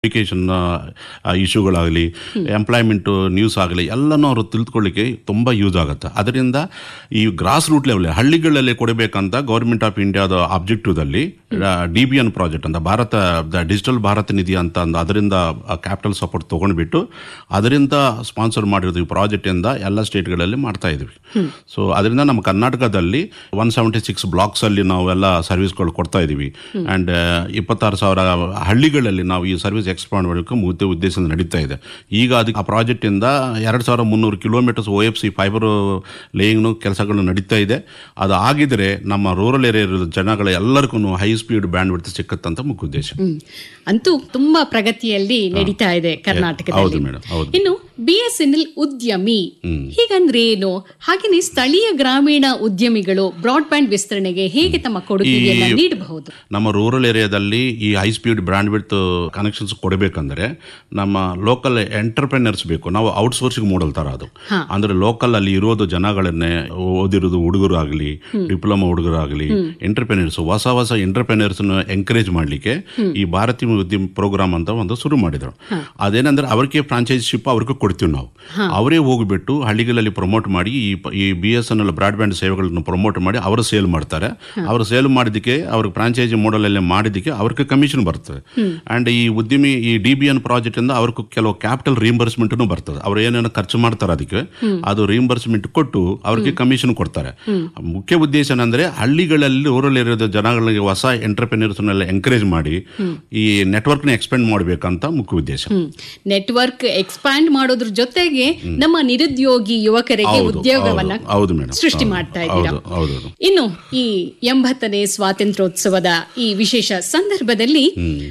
Education ಇಶ್ಯೂಗಳಾಗಲಿ employment news ಆಗಲಿ ಎಲ್ಲನೂ ಅವರು ತಿಳ್ಕೊಳ್ಳಿಕ್ಕೆ ತುಂಬ ಯೂಸ್ ಆಗುತ್ತೆ ಅದರಿಂದ ಈ ಗ್ರಾಸ್ ರೂಟ್ ಲೆವೆಲ್ ಹಳ್ಳಿಗಳಲ್ಲಿ ಕೊಡಬೇಕಂತ ಗೌರ್ಮೆಂಟ್ ಆಫ್ ಇಂಡಿಯಾದ ಆಬ್ಜೆಕ್ಟಿವ್ದಲ್ಲಿ ಡಿ ಬಿ ಎನ್ ಪ್ರಾಜೆಕ್ಟ್ ಅಂತ ಭಾರತ ಡಿಜಿಟಲ್ ಭಾರತ ನಿಧಿ ಅಂತ ಅಂದು ಅದರಿಂದ ಕ್ಯಾಪಿಟಲ್ ಸಪೋರ್ಟ್ ತೊಗೊಂಡ್ಬಿಟ್ಟು ಅದರಿಂದ ಸ್ಪಾನ್ಸರ್ ಮಾಡಿರೋದು ಈ ಪ್ರಾಜೆಕ್ಟಿಂದ ಎಲ್ಲ ಸ್ಟೇಟ್ಗಳಲ್ಲಿ ಮಾಡ್ತಾ ಇದ್ವಿ ಸೊ ಅದರಿಂದ ನಮ್ಮ ಕರ್ನಾಟಕದಲ್ಲಿ ಒನ್ ಸೆವೆಂಟಿ ಸಿಕ್ಸ್ ಬ್ಲಾಕ್ಸಲ್ಲಿ ನಾವೆಲ್ಲ ಸರ್ವಿಸ್ಗಳು ಕೊಡ್ತಾ ಇದ್ದೀವಿ ಆ್ಯಂಡ್ ಇಪ್ಪತ್ತಾರು ಸಾವಿರ ಹಳ್ಳಿಗಳಲ್ಲಿ ನಾವು ಈ ಸರ್ವಿಸ್ ಎಕ್ಸ್ಪಾಂಡ್ ಮಾಡಲಿಕ್ಕೆ ಮುದ್ದೆ ಉದ್ದೇಶದಿಂದ ನಡೀತಾ ಇದೆ ಈಗ ಅದಕ್ಕೆ ಆ ಪ್ರಾಜೆಕ್ಟಿಂದ ಎರಡು ಸಾವಿರ ಮುನ್ನೂರು kilometres O F C fibre ಲೇಯಿಂಗ್ನು ಕೆಲಸಗಳು ನಡೀತಾ ಇದೆ ಅದು ಆಗಿದ್ರೆ ನಮ್ಮ ರೂರಲ್ ಏರಿಯಾ ಜನಗಳ ಎಲ್ಲರಿಗೂ ಹೈ ಸ್ಪೀಡ್ ಬ್ಯಾಂಡ್ ವಿಡ್ತ್ ಸಿಕ್ಕತ್ತಂತ ಮುಖ್ಯ ಉದ್ದೇಶ ಹ್ಮ್. ಅಂತೂ ತುಂಬಾ ಪ್ರಗತಿಯಲ್ಲಿ ನಡೀತಾ ಇದೆ ಹೌದು ಕರ್ನಾಟಕದಲ್ಲಿ ಮೇಡಮ್ ಹೌದು ಇನ್ನು ಬಿ ಎಸ್ ಎನ್ ಎಲ್ ಉದ್ಯಮಿ ಹೀಗಂದ್ರೆ ಏನು ಹಾಗೇನೆ ಸ್ಥಳೀಯ ಗ್ರಾಮೀಣ ಉದ್ಯಮಿಗಳು ಬ್ರಾಡ್ಬ್ಯಾಂಡ್ ವಿಸ್ತರಣೆಗೆ ಹೇಗೆ ತಮ್ಮ ಕೊಡುಗೆಯನ್ನ ನೀಡಬಹುದು ನಮ್ಮ ರೂರಲ್ ಏರಿಯಾದಲ್ಲಿ ಈ high speed bandwidth connections ಕೊಡಬೇಕಂದ್ರೆ ನಮ್ಮ ಲೋಕಲ್ ಎಂಟರ್ಪ್ರೆನರ್ಸ್ ಬೇಕು ನಾವು ಔಟ್ಸೋರ್ಸಿಂಗ್ ಮಾಡಲ್ ತರ ಅದು ಅಂದ್ರೆ ಲೋಕಲ್ ಅಲ್ಲಿ ಇರೋದು ಜನಗಳನ್ನೇ ಓದಿರೋದು ಹುಡುಗರು ಆಗಲಿ ಡಿಪ್ಲೊಮಾ ಹುಡುಗರು ಆಗಲಿ ಎಂಟರ್ಪ್ರೆನರ್ಸ್ ಹೊಸ ಹೊಸ ಎಂಟರ್ಪ್ರೆನರ್ಸ್ ಎಂಕರೇಜ್ ಮಾಡಲಿಕ್ಕೆ ಈ ಭಾರತೀಯ ಉದ್ಯಮ ಪ್ರೋಗ್ರಾಮ್ ಅಂತ ಒಂದು ಶುರು ಮಾಡಿದ್ರು ಅದೇನಂದ್ರೆ ಅವ್ರಿಗೆ ಫ್ರಾಂಚೈಸಿಶಿಪ್ ಅವ್ರಿಗೆ ಕೊಡ್ತೀವಿ ನಾವು ಅವರೇ ಹೋಗ್ಬಿಟ್ಟು ಹಳ್ಳಿಗಳಲ್ಲಿ ಪ್ರಮೋಟ್ ಮಾಡಿ ಈ ಪ- ಈ B S N L broadband ಸೇವೆಗಳನ್ನು ಪ್ರಮೋಟ್ ಮಾಡಿ ಅವರು ಸೇಲ್ ಮಾಡ್ತಾರೆ ಅವರು ಸೇಲ್ ಮಾಡಿದ್ದಕ್ಕೆ ಅವ್ರಿಗೆ ಫ್ರಾಂಚೈಸಿ ಮಾಡೆಲ್ ಅಲ್ಲಿ ಮಾಡಿದ್ದಕ್ಕೆ ಅವ್ರಿಗೆ ಕಮಿಷನ್ ಬರ್ತದೆ ಅಂಡ್ ಈ ಉದ್ಯಮಿ ಈ ಡಿ ಬಿ ಎನ್ ಪ್ರಾಜೆಕ್ಟ್ ಇಂದ ಅವ್ರಿಗೆ ಕೆಲವು ಕ್ಯಾಪಿಟಲ್ ರಿಯಂಬರ್ಸ್ಮೆಂಟ್ ಬರ್ತದೆ ಅವ್ರು ಏನೇನು ಖರ್ಚು ಮಾಡ್ತಾರೆ ಅದಕ್ಕೆ ಅದು ರಿಯಂಬರ್ಸ್ಮೆಂಟ್ ಕೊಟ್ಟು ಅವ್ರಿಗೆ ಕಮಿಷನ್ ಕೊಡ್ತಾರೆ ಮುಖ್ಯ ಉದ್ದೇಶ ಏನಂದ್ರೆ ಹಳ್ಳಿಗಳಲ್ಲಿ ರೂರಲ್ ಇರೋದ ಜನಗಳಿಗೆ ಹೊಸ ಎಂಟರ್ಪ್ರಿನರ್ಸ್ನೆಲ್ಲ ಎಂಕರೇಜ್ ಮಾಡಿ ಈ ನೆಟ್ವರ್ಕ್ನ ಎಕ್ಸ್ಪೆಂಡ್ ಮಾಡಬೇಕಂತ ಮುಖ್ಯ ಉದ್ದೇಶ ನೆಟ್ವರ್ಕ್ ಎಕ್ಸ್ಪ್ಯಾಂಡ್ ಮಾಡೋದ್ರ ಜೊತೆಗೆ ನಮ್ಮ ನಿರುದ್ಯೋಗಿ ಯುವಕರಿಗೆ ಹೌದು, ಉದ್ಯೋಗವನ್ನ ಹೌದು, ಹೌದು ಮೇಡಮ್. ಸೃಷ್ಟಿ ಹೌದು, ಮಾಡ್ತಾ ಇದ್ದೀರಾ ಹೌದು, ಹೌದು, ಹೌದು. ಇನ್ನು ಈ ಎಂಬತ್ತನೇ ಸ್ವಾತಂತ್ರ್ಯೋತ್ಸವದ ಈ ವಿಶೇಷ ಸಂದರ್ಭದಲ್ಲಿ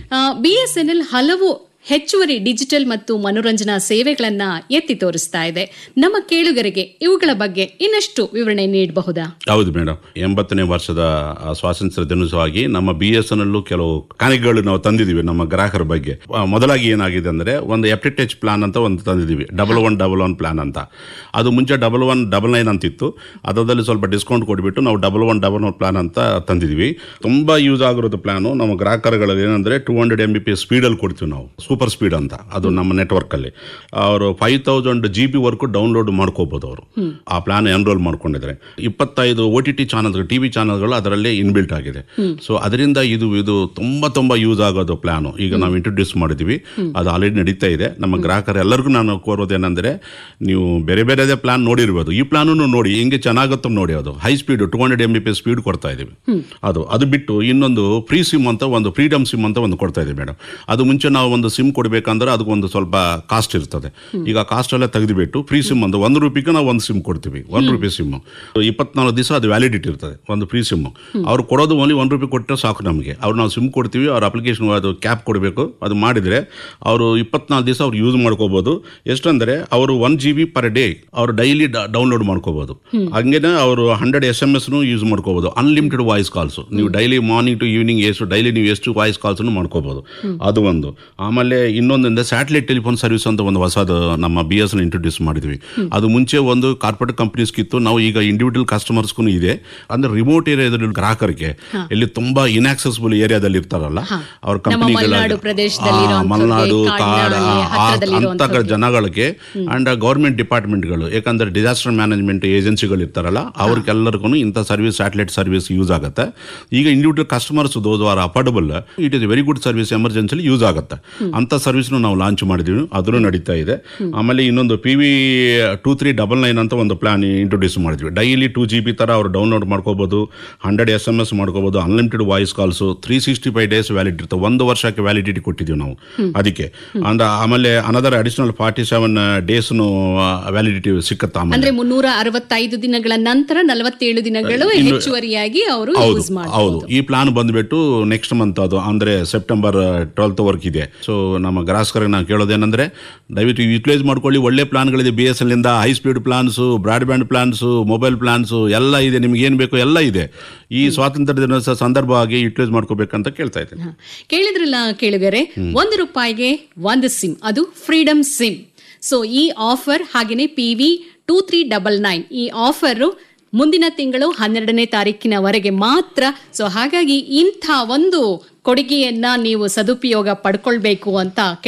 ಬಿ ಎಸ್ ಎನ್ ಎಲ್ ಹಲವು ಹೆಚ್ಚುವರಿ ಡಿಜಿಟಲ್ ಮತ್ತು ಮನೋರಂಜನಾ ಸೇವೆಗಳನ್ನ ಎತ್ತಿ ತೋರಿಸ್ತಾ ಇದೆ ನಮ್ಮ ಕೇಳುಗರಿಗೆ ಇವುಗಳ ಬಗ್ಗೆ ಇನ್ನಷ್ಟು ವಿವರಣೆ ನೀಡಬಹುದಾ ಹೌದು ಮೇಡಮ್ ಎಂಬತ್ತನೇ ವರ್ಷದ ಆ, ಸ್ವಾತಂತ್ರ್ಯ ದಿನೋತ್ಸವವಾಗಿ ನಮ್ಮ ಬಿ ಎಸ್ ಎನ್ ಅಲ್ಲೂ ಕೆಲವು ಕಾಣಿಕೆಗಳು ನಾವು ತಂದಿದ್ದೀವಿ ನಮ್ಮ ಗ್ರಾಹಕರ ಬಗ್ಗೆ ಆ, ಮೊದಲಾಗಿ ಏನಾಗಿದೆ ಅಂದ್ರೆ ಒಂದು ಎಪ್ಟಿಟೇಜ್ ಪ್ಲಾನ್ ಅಂತ ಒಂದು ತಂದಿದ್ದೀವಿ double one double one plan ಅಂತ ಅದು ಮುಂಚೆ ಡಬಲ್ ಒನ್ ಡಬಲ್ ನೈನ್ ಅಂತಿತ್ತು ಅದರಲ್ಲಿ ಸ್ವಲ್ಪ ಡಿಸ್ಕೌಂಟ್ ಕೊಟ್ಬಿಟ್ಟು ನಾವು ಡಬಲ್ ಒನ್ ಡಬಲ್ ಒನ್ ಪ್ಲಾನ್ ಅಂತ ತಂದಿದ್ದೀವಿ ತುಂಬಾ ಯೂಸ್ ಆಗಿರೋದು ಪ್ಲಾನು ನಮ್ಮ ಗ್ರಾಹಕರುಗಳಿಗೆ ಏನಂದ್ರೆ two hundred M B P ಸ್ಪೀಡಲ್ಲಿ ಕೊಡ್ತೀವಿ ನಾವು ಸೂಪರ್ ಸ್ಪೀಡ್ ಅಂತ ಅದು ನಮ್ಮ ನೆಟ್ವರ್ಕ್ ಅಲ್ಲಿ ಅವರು five thousand G B work download ಮಾಡ್ಕೋಬಹುದು ಅವರು ಆ ಪ್ಲಾನ್ ಎನ್ರೋಲ್ ಮಾಡ್ಕೊಂಡಿದ್ದಾರೆ ಇಪ್ಪತ್ತೈದು ಓ ಟಿ ಟಿ ಚಾನಲ್ಗಳು ಟಿವಿ ಚಾನಲ್ಗಳು ಅದರಲ್ಲೇ ಇನ್ಬಿಲ್ಟ್ ಆಗಿದೆ ಸೊ ಅದರಿಂದ ಇದು ಇದು ತುಂಬಾ ತುಂಬಾ ಯೂಸ್ ಆಗೋದು ಪ್ಲಾನು ಈಗ ನಾವು ಇಂಟ್ರೊಡ್ಯೂಸ್ ಮಾಡಿದ್ವಿ ಅದು ಆಲ್ರೆಡಿ ನಡೀತಾ ಇದೆ ನಮ್ಮ ಗ್ರಾಹಕರು ಎಲ್ಲರಿಗೂ ನಾನು ಕೋರೋದೇನೆಂದ್ರೆ ನೀವು ಬೇರೆ ಬೇರೆದೇ ಪ್ಲಾನ್ ನೋಡಿರ್ಬೋದು ಈ ಪ್ಲಾನು ನೋಡಿ ಹಿಂಗೆ ಚೆನ್ನಾಗುತ್ತೋ ನೋಡಿ ಅದು high speed two hundred M B P speed ಕೊಡ್ತಾ ಇದೀವಿ ಅದು ಅದು ಬಿಟ್ಟು ಇನ್ನೊಂದು ಫ್ರೀ ಸಿಮ್ ಅಂತ ಒಂದು ಫ್ರೀಡಮ್ ಸಿಮ್ ಅಂತ ಒಂದು ಕೊಡ್ತಾ ಇದೀವಿ ಮೇಡಮ್ ಅದು ಮುಂಚೆ ನಾವು ಒಂದು ಸಿಮ್ ಕೊಡಬೇಕಂದ್ರೆ ಅದಕ್ಕೊಂದು ಸ್ವಲ್ಪ ಕಾಸ್ಟ್ ಇರ್ತದೆ ಈಗ ಕಾಸ್ಟ್ ಎಲ್ಲ ತೆಗೆದುಬಿಟ್ಟು ಫ್ರೀ ಸಿಮ್ ಅಂತ ಒಂದು ರೂಪಾಯಿಗೆ ನಾವು ಒಂದು ಸಿಮ್ ಕೊಡ್ತೀವಿ ಒಂದು ರೂಪಾಯಿ ಸಿಮ್ ಇಪ್ಪತ್ನಾಲ್ಕು ದಿವಸ ಅದು ವ್ಯಾಲಿಡಿಟಿ ಇರ್ತದೆ ಒಂದು ಫ್ರೀ ಸಿಮ್ ಅವ್ರು ಕೊಡೋದು ಓನ್ಲಿ ಒಂದು ರೂಪಾಯಿ ಕೊಟ್ಟರೆ ಸಾಕು ನಮಗೆ ಅವ್ರು ನಾವು ಸಿಮ್ ಕೊಡ್ತೀವಿ ಅವ್ರ ಅಪ್ಲಿಕೇಶನ್ ಅದು ಕ್ಯಾಪ್ ಕೊಡಬೇಕು ಅದು ಮಾಡಿದರೆ ಅವರು ಇಪ್ಪತ್ನಾಲ್ಕು ದಿವಸ ಅವ್ರು ಯೂಸ್ ಮಾಡ್ಕೋಬೋದು ಎಷ್ಟಂದರೆ ಅವರು one G B per day ಅವರು ಡೈಲಿ ಡೌನ್ಲೋಡ್ ಮಾಡ್ಕೋಬೋದು ಹಂಗೇನೆ ಅವರು ಹಂಡ್ರೆಡ್ ಎಸ್ ಎಮ್ ಎಸ್ನು ಯೂಸ್ ಮಾಡ್ಕೋಬೋದು ಅನ್ಲಿಮಿಟೆಡ್ ವಾಯ್ಸ್ ಕಾಲ್ಸು ನೀವು ಡೈಲಿ ಮಾರ್ನಿಂಗ್ ಟು ಈವ್ನಿಂಗ್ ಎಷ್ಟು ಡೈಲಿ ನೀವು ಎಷ್ಟು ವಾಯ್ಸ್ ಕಾಲ್ಸ್ನು ಮಾಡ್ಕೋಬೋದು ಅದು ಒಂದು ಆಮೇಲೆ ಇನ್ನೊಂದಿಂದ ಸ್ಯಾಟಲೈಟ್ ಟೆಲಿಫೋನ್ ಸರ್ವಿಸ್ ಅಂತ ಒಂದು ಹೊಸದು ನಮ್ಮ ಬಿ ಎಸ್ ಇಂಟ್ರೊಡ್ಯೂಸ್ ಮಾಡಿದ್ವಿ ಅದು ಮುಂಚೆ ಒಂದು ಕಾರ್ಪೊರೇಟ್ ಕಂಪ್ನೀಸ್ಗಿತ್ತು ನಾವು ಈಗ ಇಂಡಿವಿಜುವಲ್ ಕಸ್ಟಮರ್ಸ್ಗೂ ಇದೆ ಅಂದ್ರೆ ರಿಮೋಟ್ ಏರಿಯಾದಲ್ಲಿ ಗ್ರಾಹಕರಿಗೆ ಇಲ್ಲಿ ತುಂಬಾ ಇನ್ಆಕ್ಸೆಸಿಬಲ್ ಏರಿಯಾದಲ್ಲಿ ಇರ್ತಾರಲ್ಲ ಅವ್ರ ನಮ್ಮ ಮಲೆನಾಡು ಪ್ರದೇಶದಲ್ಲಿ ಇರುವಂಥವ್ರಿಗೆ, ಮಲೆನಾಡು ಕಾಡ ಕಾಡಿನಲ್ಲಿ ಹತ್ರದಲ್ಲಿ ಅಂತ ಇರುವಂಥವ್ರಿಗೆ. ಜನಗಳಿಗೆ ಅಂಡ್ ಗೌರ್ಮೆಂಟ್ ಡಿಪಾರ್ಟ್ಮೆಂಟ್ಗಳು ಯಾಕಂದ್ರೆ ಡಿಸಾಸ್ಟರ್ ಮ್ಯಾನೇಜ್ಮೆಂಟ್ ಏಜೆನ್ಸಿಗಳು ಇರ್ತಾರಲ್ಲ ಅವ್ರಿಗೆಲ್ಲರಿಗೂ ಇಂಥ ಸರ್ವಿಸ್ ಸ್ಯಾಟಲೈಟ್ ಸರ್ವಿಸ್ ಯೂಸ್ ಆಗುತ್ತೆ ಈಗ individual customers those are affordable it is very good service ಎಮರ್ಜೆನ್ಸಿಲಿ ಯೂಸ್ ಆಗುತ್ತೆ ಅಂತ ಸರ್ವಿಸ್ನು ನಾವು ಲಾಂಚ್ ಮಾಡಿದ್ದೀವಿ ಅದನ್ನು ನಡೀತಾ ಇದೆ ಆಮೇಲೆ ಇನ್ನೊಂದು P V two three double nine ಅಂತ ಒಂದು ಪ್ಲಾನ್ ಇಂಟ್ರೊಡ್ಯೂಸ್ ಮಾಡಿದ್ವಿ ಡೈಲಿ ಟೂ ಜಿ ಬಿ ಥರ ಅವ್ರು ಡೌನ್ಲೋಡ್ ಮಾಡ್ಕೋಬೋದು ಹಂಡ್ರೆಡ್ ಎಸ್ ಎಮ್ ಎಸ್ ಮಾಡ್ಕೋಬೋದು unlimited voice calls three sixty five days valid ಇರ್ತವೆ ಒಂದು ವರ್ಷಕ್ಕೆ ವ್ಯಾಲಿಡಿಟಿ ಕೊಟ್ಟಿದ್ದೀವಿ ನಾವು ಅದಕ್ಕೆ ಅಂದ ಆಮೇಲೆ ಅನದರ್ ಅಡಿಷನಲ್ ಫಾರ್ಟಿ ಸೆವೆನ್ ಡೇಸ್ನು ವ್ಯಾಲಿಡಿಟಿ ಸಿಕ್ಕತ್ತೆ ಆಮೇಲೆ ಅಂದ್ರೆ ಮುನ್ನೂರ ಅರವತ್ತೈದು ದಿನಗಳ ನಂತರ ನಲವತ್ತೇಳು ದಿನಗಳು ಹೆಚ್ಚುವರಿಯಾಗಿ ಅವರು ಹೌದು ಯೂಸ್ ಮಾಡಿ ಹೌದು ಈ ಪ್ಲಾನ್ ಬಂದ್ಬಿಟ್ಟು ನೆಕ್ಸ್ಟ್ ಮಂತ್ ಅದು ಅಂದ್ರೆ ಸೆಪ್ಟೆಂಬರ್ ಟ್ವೆಲ್ತ್ ವರ್ಕ್ ಇದೆ ಸೊ ನಮ್ಮ ಗ್ರಾಹಕರಿಗೆ ನಾನು ಕೇಳೋದೇನೆಂದ್ರೆ ದಯವಿಟ್ಟು ಯೂಟಿಲೈಸ್ ಮಾಡ್ಕೊಳ್ಳಿ ಒಳ್ಳೆ ಪ್ಲಾನ್ಗಳಿದೆ ಬಿ ಎಸ್ ಎಲ್ ಇಂದ high speed plans broadband plans mobile plans ಎಲ್ಲ ಇದೆ ನಿಮ್ಗೆ ಏನು ಬೇಕು ಎಲ್ಲ ಇದೆ ಈ ಸ್ವಾತಂತ್ರ್ಯ ದಿನೋತ್ಸವ ಸಂದರ್ಭವಾಗಿ ಯೂಟಿಲೈಸ್ ಮಾಡ್ಕೋಬೇಕಂತ ಕೇಳ್ತಾ ಇದ್ದೀನಿ ಹ. ಕೇಳಿದ್ರಲ್ಲ ಕೇಳುಗರೆ ಒಂದು ರೂಪಾಯಿಗೆ ಒಂದು ಸಿಮ್ ಅದು ಫ್ರೀಡಮ್ ಸಿಮ್ ಸೊ ಈ ಆಫರ್ ಹಾಗೇನೆ P V two three double nine ಈ ಆಫರ್ ಮುಂದಿನ ತಿಂಗಳು ಹನ್ನೆರಡನೇ ತಾರೀಕಿನವರೆಗೆ ಮಾತ್ರ ಸೊ ಹಾಗಾಗಿ ಇಂಥ ಒಂದು ಕೊಡುಗೆಯನ್ನ ನೀವು ಸದುಪಯೋಗ ಪಡ್ಕೊಳ್ಬೇಕು ಅಂತ